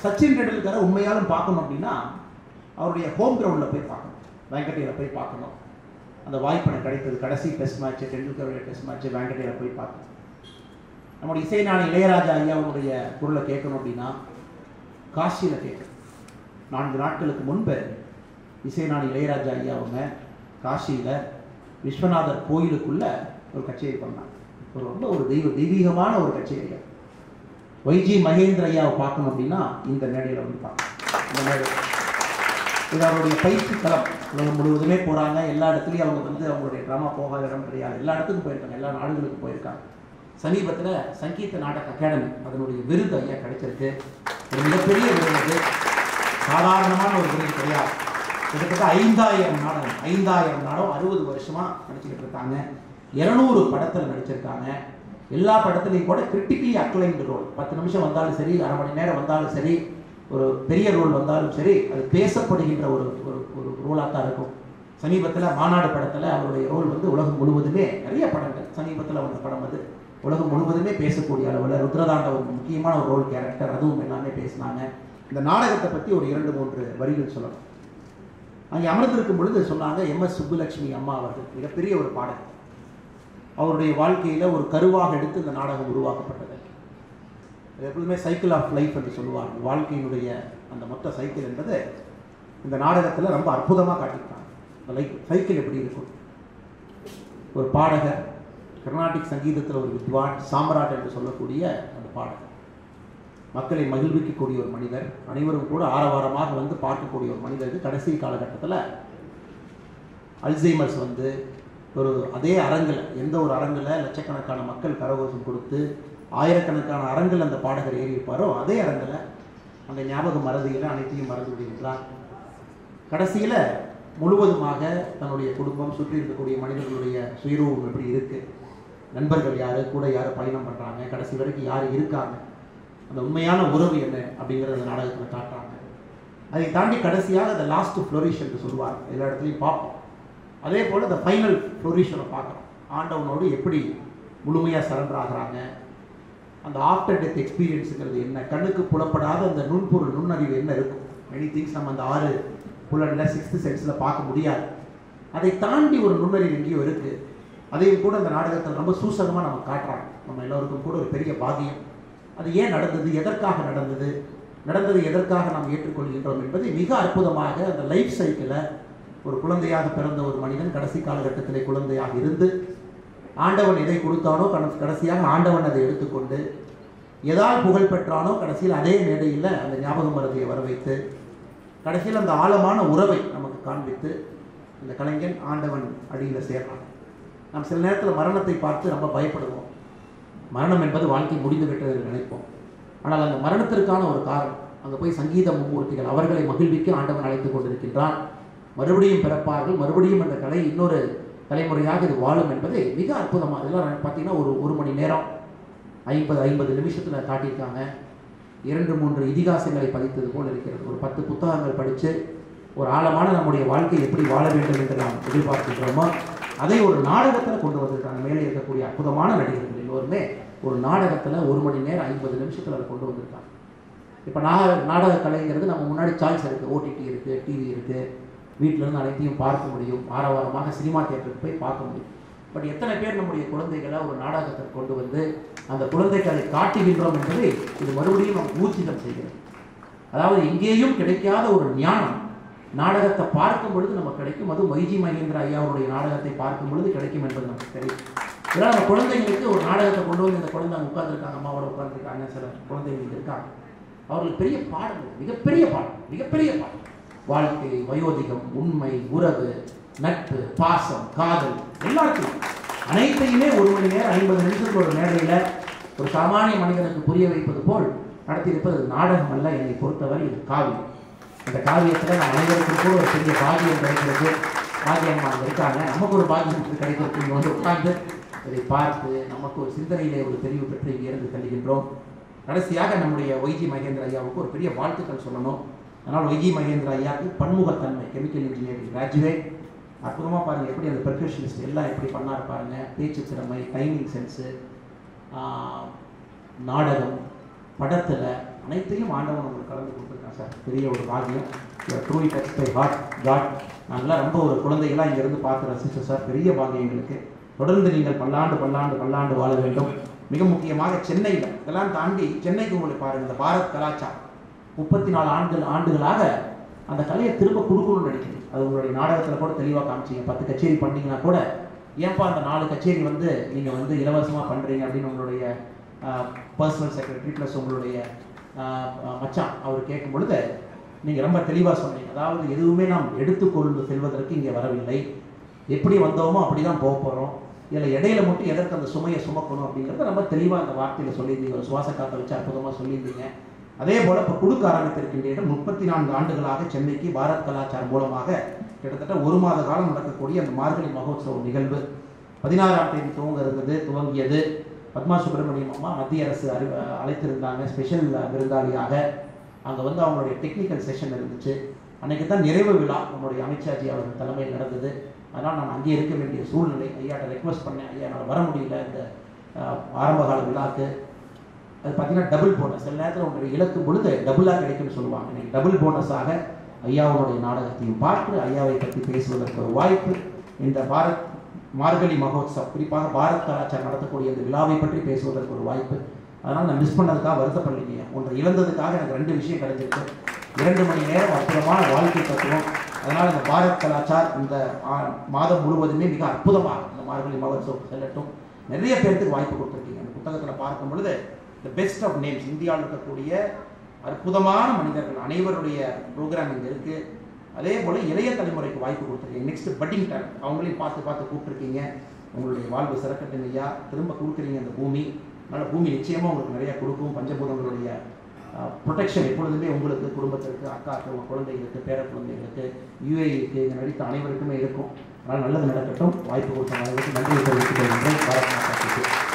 சச்சின் டெண்டுல்கரை உண்மையாலும் பார்க்கணும் அப்படின்னா அவருடைய ஹோம் கிரவுண்டில் போய் பார்க்கணும் வெங்கடேரியில் போய் பார்க்கணும் அந்த வாய்ப்பு எனக்கு கிடைத்தது கடைசி டெஸ்ட் மேட்ச் டெண்டுல்கருடைய டெஸ்ட் மேட்ச் வெங்கடேரியில் போய் பார்க்கணும் நம்முடைய இசைஞானி இளையராஜா ஐயாவுடைய குரலை கேட்கணும் அப்படின்னா காசியில் கேட்கணும் நான்கு நாட்களுக்கு முன்பு இசைஞானி இளையராஜா ஐயா அவங்க காசியில் விஸ்வநாதர் கோயிலுக்குள்ள ஒரு கச்சேரி பண்ணாங்க ஒரு ரொம்ப ஒரு தெய்வ தெய்வீகமான ஒரு கச்சேரி ஒய்ஜி மகேந்திர ஐயாவை பார்க்கணும் அப்படின்னா இந்த மேடையில் வந்து பார்க்கணும் இந்த மேடை இது அவருடைய பயிற்சி களம் உலகம் முழுவதுமே போகிறாங்க எல்லா இடத்துலையும் அவங்க வந்து அவங்களுடைய ட்ராமா போகாத இடம் கிடையாது எல்லா இடத்துக்கும் போயிருக்காங்க எல்லா நாடுகளுக்கும் போயிருக்காங்க சமீபத்தில் சங்கீத நாடக அகாடமி அதனுடைய விருது ஐயா கிடைச்சிருக்கு ஒரு மிகப்பெரிய விருது அது சாதாரணமான ஒரு விருது கிடையாது கிட்டத்தட்ட ஐந்தாயிரம் நாடகம் ஐந்தாயிரம் நாடகம் அறுபது வருஷமா நடிச்சுக்கிட்டு இருக்காங்க இருநூறு படத்தில் நடிச்சிருக்காங்க எல்லா படத்துலையும் கூட கிரிட்டிக்கலி அக்ளைம்டு ரோல் பத்து நிமிஷம் வந்தாலும் சரி அரை மணி நேரம் வந்தாலும் சரி ஒரு பெரிய ரோல் வந்தாலும் சரி அது பேசப்படுகின்ற ஒரு ஒரு ஒரு ரோலாக தான் இருக்கும் சமீபத்தில் மாநாடு படத்தில் அவருடைய ரோல் வந்து உலகம் முழுவதுமே நிறைய படங்கள் சமீபத்தில் வந்த படம் அது உலகம் முழுவதுமே பேசக்கூடிய அளவில் ருத்ரதாண்டவம் முக்கியமான ஒரு ரோல் கேரக்டர் அதுவும் எல்லாமே பேசினாங்க இந்த நாடகத்தை பற்றி ஒரு இரண்டு மூன்று வரிகள் சொல்லணும் அங்கே அமர்ந்திருக்கும் பொழுது சொன்னாங்க எம் எஸ் சுப்புலட்சுமி அம்மா அவர்கள் மிகப்பெரிய ஒரு பாடகர் அவருடைய வாழ்க்கையில் ஒரு கருவாக எடுத்து இந்த நாடகம் உருவாக்கப்பட்டது இது எப்பொழுதுமே சைக்கிள் ஆஃப் லைஃப் என்று சொல்லுவாங்க வாழ்க்கையினுடைய அந்த மொத்த சைக்கிள் என்பது இந்த நாடகத்தில் ரொம்ப அற்புதமாக காட்டியிருக்காங்க இந்த லைஃப் சைக்கிள் எப்படி இருக்கும் ஒரு பாடகர் கர்நாடிக் சங்கீதத்தில் ஒரு வித்வான் சாம்ராட் என்று சொல்லக்கூடிய அந்த பாடகர் மக்களை மகிழ்விக்கக்கூடிய ஒரு மனிதர் அனைவரும் கூட ஆரவாரமாக வந்து பார்க்கக்கூடிய ஒரு மனிதருக்கு கடைசி காலகட்டத்தில் அல்சைமர்ஸ் வந்து ஒரு அதே அரங்கில் எந்த ஒரு அரங்கில் லட்சக்கணக்கான மக்கள் கரகோஷம் கொடுத்து ஆயிரக்கணக்கான அரங்கில் அந்த பாடகர் ஏறி இருப்பாரோ அதே அரங்கில் அந்த ஞாபக மறதியில் அனைத்தையும் மறந்து விடுகின்றார் கடைசியில் முழுவதுமாக தன்னுடைய குடும்பம் சுற்றி இருக்கக்கூடிய மனிதர்களுடைய சுயரூபம் எப்படி இருக்குது நண்பர்கள் யார் கூட யார் பயணம் பண்ணுறாங்க கடைசி வரைக்கும் யார் இருக்காங்க அந்த உண்மையான உறவு என்ன அப்படிங்கிறத அந்த நாடகத்தில் காட்டுறாங்க அதை தாண்டி கடைசியாக அந்த லாஸ்ட் ஃப்ளோரிஷ் என்று சொல்லுவார் எல்லா இடத்துலையும் பார்ப்போம் அதே போல் இந்த ஃபைனல் ஃப்ளோரிஷனை பார்க்குறோம் ஆண்டவனோடு எப்படி முழுமையாக சரண்டர் ஆகுறாங்க அந்த ஆஃப்டர் டெத் எக்ஸ்பீரியன்ஸுங்கிறது என்ன கண்ணுக்கு புலப்படாத அந்த நுண்பொருள் நுண்ணறிவு என்ன இருக்கும் மெனி திங்ஸ் நம்ம அந்த ஆறு புலனில் சிக்ஸ்த்து சென்ஸில் பார்க்க முடியாது அதை தாண்டி ஒரு நுண்ணறிவு எங்கேயோ இருக்குது அதையும் கூட அந்த நாடகத்தில் ரொம்ப சூசகமாக நம்ம காட்டுறாங்க நம்ம எல்லோருக்கும் கூட ஒரு பெரிய பாகியம் அது ஏன் நடந்தது எதற்காக நடந்தது நடந்தது எதற்காக நாம் ஏற்றுக்கொள்கின்றோம் என்பதை மிக அற்புதமாக அந்த லைஃப் சைக்கிளை ஒரு குழந்தையாக பிறந்த ஒரு மனிதன் கடைசி காலகட்டத்திலே குழந்தையாக இருந்து ஆண்டவன் எதை கொடுத்தானோ கட- கடைசியாக ஆண்டவன் அதை எடுத்துக்கொண்டு எதால் புகழ் பெற்றானோ கடைசியில் அதே மேடையில் அந்த ஞாபக மருதியை வர வைத்து கடைசியில் அந்த ஆழமான உறவை நமக்கு காண்பித்து இந்த கலைஞன் ஆண்டவன் அடியில் சேர்றான் நாம் சில நேரத்தில் மரணத்தை பார்த்து ரொம்ப பயப்படுவோம் மரணம் என்பது வாழ்க்கை முடிந்து விட்டது என்று நினைப்போம் ஆனால் அந்த மரணத்திற்கான ஒரு காரணம் அங்கே போய் சங்கீத மும்மூர்த்திகள் அவர்களை மகிழ்விக்க ஆண்டவன் அழைத்துக் கொண்டிருக்கின்றான் மறுபடியும் பிறப்பார்கள் மறுபடியும் அந்த கலை இன்னொரு தலைமுறையாக இது வாழும் என்பதை மிக அற்புதமாக இதெல்லாம் பார்த்தீங்கன்னா ஒரு ஒரு மணி நேரம் ஐம்பது ஐம்பது நிமிஷத்தில் காட்டியிருக்காங்க இரண்டு மூன்று இதிகாசங்களை பதித்தது போல் இருக்கிறது ஒரு பத்து புத்தகங்கள் படித்து ஒரு ஆழமான நம்முடைய வாழ்க்கை எப்படி வாழ வேண்டும் என்று நாம் எதிர்பார்க்கின்றோமோ அதை ஒரு நாடகத்தில் கொண்டு வந்திருக்காங்க மேலே இருக்கக்கூடிய அற்புதமான நடிகர்கள் எல்லோருமே ஒரு நாடகத்தில் ஒரு மணி நேரம் ஐம்பது நிமிஷத்தில் அதை கொண்டு வந்திருக்காங்க இப்போ நாக நாடக கலைங்கிறது நம்ம முன்னாடி சாய்ஸ் இருக்குது ஓடிடி இருக்குது டிவி இருக்குது வீட்டில இருந்து அனைத்தையும் பார்க்க முடியும் ஆரவாரமாக சினிமா தியேட்டருக்கு போய் பார்க்க முடியும் பட் எத்தனை பேர் நம்முடைய குழந்தைகளை ஒரு நாடகத்தை கொண்டு வந்து அந்த குழந்தைக்கு அதை காட்டுகின்றோம் என்பதை இது மறுபடியும் நாம் ஊர்ஜிதம் செய்கிறது அதாவது எங்கேயும் கிடைக்காத ஒரு ஞானம் நாடகத்தை பார்க்கும் பொழுது நமக்கு கிடைக்கும் அது மைஜி மகேந்திர ஐயாவுடைய நாடகத்தை பார்க்கும் பொழுது கிடைக்கும் என்பது நமக்கு தெரியும் இதெல்லாம் நம்ம குழந்தைங்களுக்கு ஒரு நாடகத்தை கொண்டு வந்து இந்த குழந்தை உட்காந்துருக்காங்க அம்மாவோட உட்காந்துருக்காங்க சில குழந்தைங்க இங்க இருக்காங்க அவர்களுக்கு பெரிய பாடம் இது. மிகப்பெரிய பாடம் மிகப்பெரிய பாடம் வாழ்க்கை வயோதிகம் உண்மை உறவு நட்பு பாசம் காதல் எல்லாத்தையும் அனைத்தையுமே ஒரு மணி நேரம் ஐம்பது நிமிஷத்துக்கு ஒரு மேடையில் ஒரு சாமானிய மனிதனுக்கு புரிய வைப்பது போல் நடத்தியிருப்பது நாடகம் அல்ல என்னை பொறுத்தவரை இது காவியம் இந்த காவியத்தில் நம்ம அனைவருக்கும் கூட ஒரு பெரிய பாகியம் கிடைக்கிறது பாகியம் அங்கே இருக்காங்க நமக்கு ஒரு பாகியம் கிடைக்கிறது இங்கே வந்து உட்கார்ந்து இதை பார்த்து நமக்கு ஒரு சிந்தனையிலே ஒரு தெளிவு பெற்று இங்கே இருந்து தள்ளுகின்றோம் கடைசியாக நம்முடைய ஒய்ஜி மகேந்திர ஐயாவுக்கு ஒரு பெரிய வாழ்த்துக்கள் சொல்லணும் அதனால் ஒய்ஜி மகேந்திர ஐயாவுக்கு பன்முகத்தன்மை கெமிக்கல் இன்ஜினியரிங் கிராஜுவேட் அற்புதமாக பாருங்கள் எப்படி அந்த பெர்ஃபெக்ஷனிஸ்ட் எல்லாம் எப்படி பண்ணார் பாருங்க பேச்சு திறமை டைமிங் சென்ஸு நாடகம் படத்தில் அனைத்தையும் ஆண்டவன் உங்களுக்கு கலந்து கொடுத்துருக்கான் சார் பெரிய ஒரு பாக்கியம் truly touch by heart god நாங்களாம் ரொம்ப ஒரு குழந்தைகளாக இங்கேருந்து பார்த்து ரசிச்சோம் சார் பெரிய பாக்கியம் எங்களுக்கு தொடர்ந்து நீங்கள் பல்லாண்டு பல்லாண்டு பல்லாண்டு வாழ வேண்டும் மிக முக்கியமாக சென்னையில் இதெல்லாம் தாண்டி சென்னைக்கு உங்களை பாருங்கள் இந்த பாரத் கலாச்சாரம் முப்பத்தி நாலு ஆண்டுகள் ஆண்டுகளாக அந்த கலையை திரும்ப கொடுக்கணும்னு நினைக்கிறேன் அது உங்களுடைய நாடகத்தில் கூட தெளிவாக காமிச்சிங்க பத்து கச்சேரி பண்ணீங்கன்னா கூட ஏன்பா அந்த நாலு கச்சேரி வந்து நீங்கள் வந்து இலவசமாக பண்ணுறீங்க அப்படின்னு உங்களுடைய பர்சனல் செக்ரட்டரி ப்ளஸ் உங்களுடைய ஆஹ், ஆஹ், மச்சான் அவர் கேட்கும் பொழுது நீங்கள் ரொம்ப தெளிவாக சொன்னீங்க அதாவது எதுவுமே நாம் எடுத்துக்கொண்டு செல்வதற்கு இங்கே வரவில்லை எப்படி வந்தோமோ அப்படி தான் போக போகிறோம் இதில் இடையில மட்டும் எதற்கு அந்த சுமையை சுமக்கணும் அப்படிங்கிறத ரொம்ப தெளிவாக அந்த வார்த்தையில் சொல்லியிருந்தீங்க ஒரு சுவாச காற்றை வச்சு அற்புதமாக சொல்லியிருந்தீங்க அதே போல் இப்போ கொடுக்க ஆரம்பித்திருக்கின்றீர்கள் முப்பத்தி நான்கு ஆண்டுகளாக சென்னைக்கு பாரத் கலாச்சாரம் மூலமாக கிட்டத்தட்ட ஒரு மாத காலம் நடக்கக்கூடிய அந்த மார்கழி மகோத்சவ நிகழ்வு பதினாறாம் தேதி துவங்க இருந்தது துவங்கியது பத்மா சுப்பிரமணியம் அம்மா மத்திய அரசு அறி அழைத்திருந்தாங்க ஸ்பெஷல் விருந்தாளியாக அங்கே வந்து அவங்களுடைய டெக்னிக்கல் செஷன் இருந்துச்சு அன்னைக்கு தான் நிறைவு விழா நம்முடைய அமித்ஷாஜி அவர்கள் தலைமையில் நடந்தது அதனால் நான் அங்கே இருக்க வேண்டிய சூழ்நிலை ஐயாட்ட ரெக்வஸ்ட் பண்ணேன் ஐயா என்னால் வர முடியல இந்த அஹ், ஆரம்பகால விழாக்கு அது பார்த்தீங்கன்னா டபுள் போனஸ் சில நேரத்தில் உங்களுடைய இலக்கு பொழுது டபுளாக கிடைக்கும்னு சொல்லுவாங்க இன்னைக்கு டபுள் போனஸாக ஐயாவுடைய நாடகத்தையும் பார்த்து ஐயாவை பற்றி பேசுவதற்கு ஒரு வாய்ப்பு இந்த பாரத் மார்கழி மகோத்சவ் குறிப்பாக பாரத் கலாச்சாரம் நடத்தக்கூடிய இந்த விழாவை பற்றி பேசுவதற்கு ஒரு வாய்ப்பு அதனால் நான் மிஸ் பண்ணதுக்காக வருத்தப்படலைங்க ஒன்றை இழந்ததுக்காக எனக்கு ரெண்டு விஷயம் கிடைச்சிருக்கு இரண்டு மணி நேரம் அற்புதமான வாழ்க்கை தத்துவம் அதனால் இந்த பாரத் கலாச்சார் இந்த ஆ- மாதம் முழுவதுமே மிக அற்புதமாக இந்த மார்கழி மகோத்சவம் செல்லட்டும் நிறைய பேர்த்துக்கு வாய்ப்பு கொடுத்துருக்கீங்க அந்த புத்தகத்தில் பார்க்கும் பொழுது த பெஸ்ட் ஆஃப் நேம்ஸ் இந்தியாவில் இருக்கக்கூடிய அற்புதமான மனிதர்கள் அனைவருடைய ப்ரோக்ராம் இங்கே இருக்குது அதே போல் இளைய தலைமுறைக்கு வாய்ப்பு கொடுத்துருக்கீங்க நெக்ஸ்ட் பட்டிங் டேலண்ட் அவங்களையும் பார்த்து பார்த்து கூப்பிட்டுருக்கீங்க உங்களுடைய வாழ்வு சிறக்கட்டும் ஐயா திரும்ப கொடுக்குறீங்க அந்த பூமி அதனால் பூமி நிச்சயமாக உங்களுக்கு நிறைய கொடுக்கும் பஞ்சபூதங்களுடைய ப்ரொடெக்ஷன் எப்பொழுதுமே உங்களுக்கு குடும்பத்திற்கு அக்காக்கு உங்கள் குழந்தைகளுக்கு பேர குழந்தைகளுக்கு யூஏக்கு இங்கே நடித்த அனைவருக்குமே இருக்கும் அதனால் நல்லது நடக்கட்டும் வாய்ப்பு கொடுத்த அனைவருக்கும் நன்றி தெரிவித்துக் கொள்கின்றேன் பாரத் மாதா கி ஜெய்.